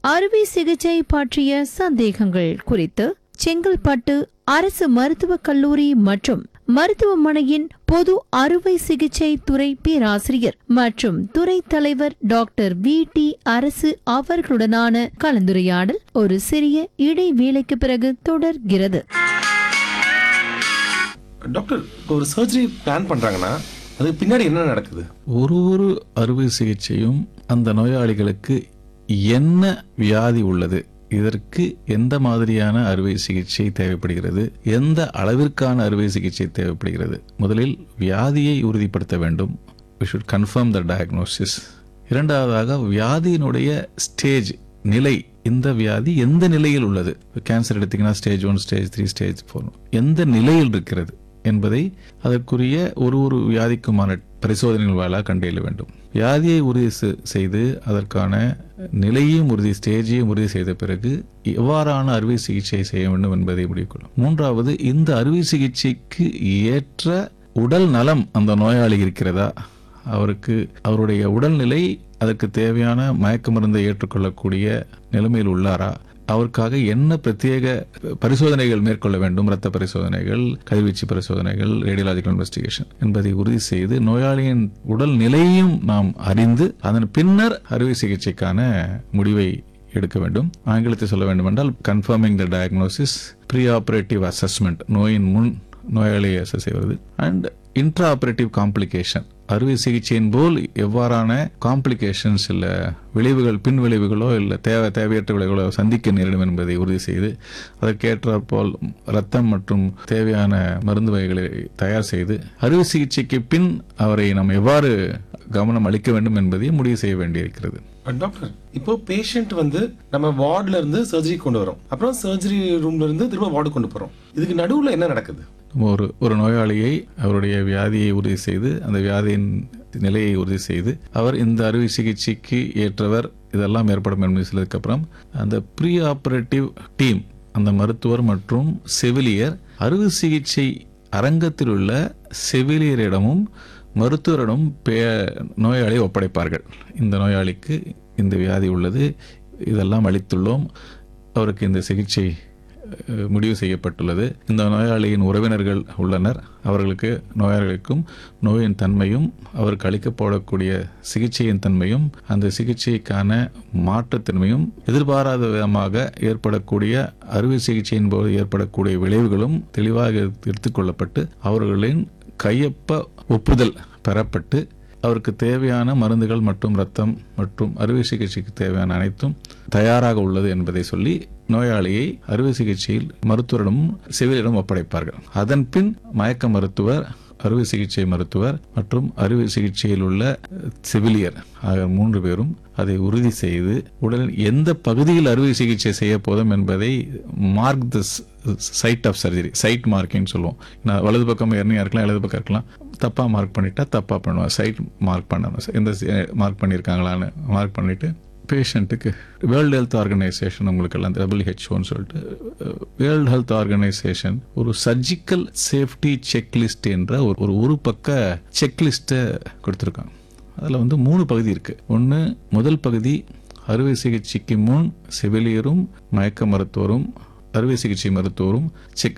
அறுவை சிகிச்சை பற்றிய சந்தேகங்கள் குறித்து செங்கல்பட்டு அரசு மருத்துவக் கல்லூரி மற்றும் மருத்துவமனையின் பொது அறுவை சிகிச்சை துறை பேராசிரியர் மற்றும் துறை தலைவர் டாக்டர் வி டி அரசு அவர்களுடனான கலந்துரையாடல் ஒரு சிறிய இடைவேளைக்கு பிறகு தொடர்கிறது டாக்டர் இப்போ ஒரு சர்ஜரி பிளான் பண்றாங்கன்னா அதுக்கு பின்னாடி என்ன நடக்குது ஒரு ஒரு அறுவை சிகிச்சையும் அந்த நோயாளிகளுக்கு என்ன வியாதி உள்ளது இதற்கு எந்த மாதிரியான அறுவை சிகிச்சை தேவைப்படுகிறது எந்த அளவிற்கான அறுவை சிகிச்சை தேவைப்படுகிறது முதலில் வியாதியை உறுதிப்படுத்த வேண்டும் we should confirm the diagnosis இரண்டாவதாக வியாதியினுடைய ஸ்டேஜ் நிலை இந்த வியாதி எந்த நிலையில் உள்ளது கேன்சர் எடுத்தீங்கன்னா stage one stage three stage four எந்த நிலையில் இருக்கிறது என்பதை அதற்குரிய ஒரு ஒரு வியாதிக்குமான பரிசோதனைகள் வாயிலாக கண்டறிய வேண்டும் வியாதியை உறுதி செ- செய்து அதற்கான நிலையையும் உறுதி ஸ்டேஜையும் உறுதி செய்த பிறகு எவ்வாறான அறுவை சிகிச்சை செய்ய வேண்டும் என்பதை முடிவு கொள்ளும் மூன்றாவது இந்த அறுவை சிகிச்சைக்கு ஏற்ற உடல் நலம் அந்த நோயாளி இருக்கிறதா அவருக்கு அவருடைய உடல்நிலை அதற்கு தேவையான மயக்க மருந்தை ஏற்றுக்கொள்ளக்கூடிய நிலைமையில் உள்ளாரா அவருக்காக என்ன பிரத்யேக பரிசோதனைகள் மேற்கொள்ள வேண்டும் இரத்த பரிசோதனைகள் கதிர்வீச்சு பரிசோதனைகள் ரேடியலாஜிக்கல் இன்வெஸ்டிகேஷன் என்பதை உறுதி செய்து நோயாளியின் உடல் நிலையையும் நாம் அறிந்து அதன் பின்னர் அறுவை சிகிச்சைக்கான முடிவை எடுக்க வேண்டும் ஆங்கிலத்தை சொல்ல வேண்டும் என்றால் confirming the diagnosis pre operative assessment நோயின் முன் நோயாளியை அசஸ் செய்வது அண்ட் இன்ட்ரா ஆபரேட்டிவ் காம்ப்ளிகேஷன் அறுவை சிகிச்சையின் போல் எவ்வாறான காம்ப்ளிகேஷன்ஸ் இல்ல விளைவுகள் பின் விளைவுகளோ இல்ல தேவை தேவையற்ற விளைவுகளோ சந்திக்க நேரிடும் என்பதை உறுதி செய்து அதற்கேற்றாற் போல் ரத்தம் மற்றும் தேவையான மருந்து வகைகளை தயார் செய்து அறுவை சிகிச்சைக்கு பின் அவரை நாம் எவ்வாறு கவனம் அளிக்க வேண்டும் என்பதையும் முடிவு செய்ய வேண்டியிருக்கிறது டாக்டர் இப்போ பேஷண்ட் வந்து நம்ம வார்டுல இருந்து சர்ஜரி கொண்டு வரோம் அப்புறம் சர்ஜரி ரூம்ல இருந்து திரும்ப வார்டு கொண்டு போறோம் இதுக்கு நடுவுல என்ன நடக்குது நம்ம ஒரு ஒரு நோயாளியை அவருடைய வியாதியை உறுதி செய்து அந்த வியாதியின் நிலையை உறுதி செய்து அவர் இந்த அறுவை சிகிச்சைக்கு ஏற்றவர் இதெல்லாம் ஏற்படும் என்பது சொல்லதுக்கு அப்புறம் அந்த ப்ரீ ஆபரேட்டிவ் டீம் அந்த மருத்துவர் மற்றும் செவிலியர் அறுவை சிகிச்சை அரங்கத்தில் உள்ள செவிலியரிடமும் மருத்துவரிடம் பே- நோயாளியை ஒப்படைப்பார்கள் இந்த நோயாளிக்கு இந்த வியாதி உள்ளது இதெல்லாம் அளித்துள்ளோம் அவருக்கு இந்த சிகிச்சை அஹ், முடிவு செய்யப்பட்டுள்ளது இந்த நோயாளியின் உறவினர்கள் உள்ளனர் அவர்களுக்கு நோயாளிகளுக்கும் நோயின் தன்மையும் அவருக்கு அளிக்கப்படக்கூடிய சிகிச்சையின் தன்மையும் அந்த சிகிச்சைக்கான மாற்றுத்தன்மையும் எதிர்பாராத விதமாக ஏற்படக்கூடிய அறுவை சிகிச்சையின் போது ஏற்படக்கூடிய விளைவுகளும் தெளிவாக எடுத்துக்கொள்ளப்பட்டு அவர்களின் கையொப்ப ஒப்புதல் பெறப்பட்டு அவருக்கு தேவையான மருந்துகள் மற்றும் ரத்தம் மற்றும் அறுவை சிகிச்சைக்கு தேவையான அனைத்தும் தயாராக உள்ளது என்பதை சொல்லி நோயாளியை அறுவை சிகிச்சையில் மருத்துவரிடம் செவிலியரிடம் ஒப்படைப்பார்கள் அதன் பின் மயக்க மருத்துவர் அறுவை சிகிச்சை மருத்துவர் மற்றும் அறுவை சிகிச்சையில் உள்ள செவிலியர் ஆகிய மூன்று பேரும் அதை உறுதி செய்து உடலின் எந்த பகுதியில் அறுவை சிகிச்சை செய்ய போதும் என்பதை mark the site of surgery site marking சொல்லுவோம் நான் வலது பக்கம் எர்னியா இருக்கலாம் இடது பக்கம் இருக்கலாம் தப்பா மார்க் பண்ணிட்டா தப்பா பண்ணுவோம் சைட் மார்க் பண்ணணும் எந்த மார்க் பண்ணியிருக்காங்களான்னு மார்க் பண்ணிட்டு பேஷண்ட்டுக்கு வேர்ல்டு ஹெல்த் ஆர்கனைசேஷன் உங்களுக்கு எல்லாம் டபிள்யூஹெச்ஓன்னு சொல்லிட்டு வேர்ல்டு ஹெல்த் ஆர்கனைசேஷன் ஒரு சர்ஜிக்கல் சேஃப்டி செக்லிஸ்ட் என்ற ஒரு ஒரு ஒரு பக்க செக்லிஸ்ட்டை கொடுத்துருக்காங்க அதில் வந்து மூணு பகுதி இருக்கு ஒன்று முதல் பகுதி அறுவை சிகிச்சைக்கு முன் செவிலியரும் மயக்க மருத்துவரும் அறுவை சிகிச்சை மருத்துவரும் செக்